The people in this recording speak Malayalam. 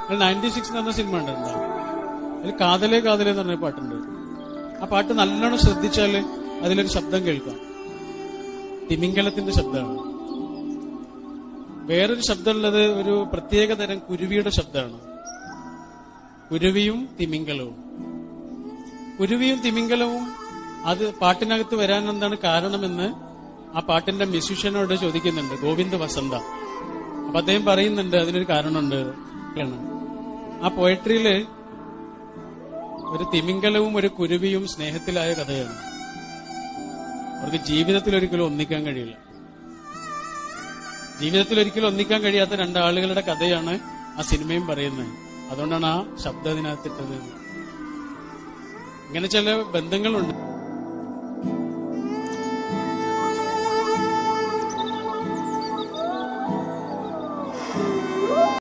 നയൻറ്റി സിക്സ് എന്ന് പറഞ്ഞ സിനിമ ഉണ്ടോ അതിൽ കാതലേ കാതലേ എന്ന് പറഞ്ഞ പാട്ടുണ്ട് ആ പാട്ട് നല്ലോണം ശ്രദ്ധിച്ചാല് അതിലൊരു ശബ്ദം കേൾക്കാം തിമിംഗലത്തിന്റെ ശബ്ദമാണ് വേറൊരു ശബ്ദമുള്ളത് ഒരു പ്രത്യേക തരം കുരുവിയുടെ ശബ്ദമാണ് കുരുവിയും തിമിംഗലവും കുരുവിയും തിമിംഗലവും അത് പാട്ടിനകത്ത് വരാൻ എന്താണ് കാരണമെന്ന് ആ പാട്ടിന്റെ മ്യൂസിഷ്യനോട് ചോദിക്കുന്നുണ്ട് ഗോവിന്ദ് വസന്ത അപ്പൊ അദ്ദേഹം പറയുന്നുണ്ട് അതിനൊരു കാരണമുണ്ട് ആണ്. ആ പോയട്രിയില് ഒരു തിമിംഗലവും ഒരു കുരുവിയും സ്നേഹത്തിലായ കഥയാണ് അവർക്ക് ജീവിതത്തിൽ ഒരിക്കലും ഒന്നിക്കാൻ കഴിയില്ല ജീവിതത്തിൽ ഒരിക്കലും ഒന്നിക്കാൻ കഴിയാത്ത രണ്ടാളുകളുടെ കഥയാണ് ആ സിനിമയും പറയുന്നത് അതുകൊണ്ടാണ് ആ ശബ്ദം അതിനകത്തിട്ടത് ഇങ്ങനെ ചില ബന്ധങ്ങളുണ്ട്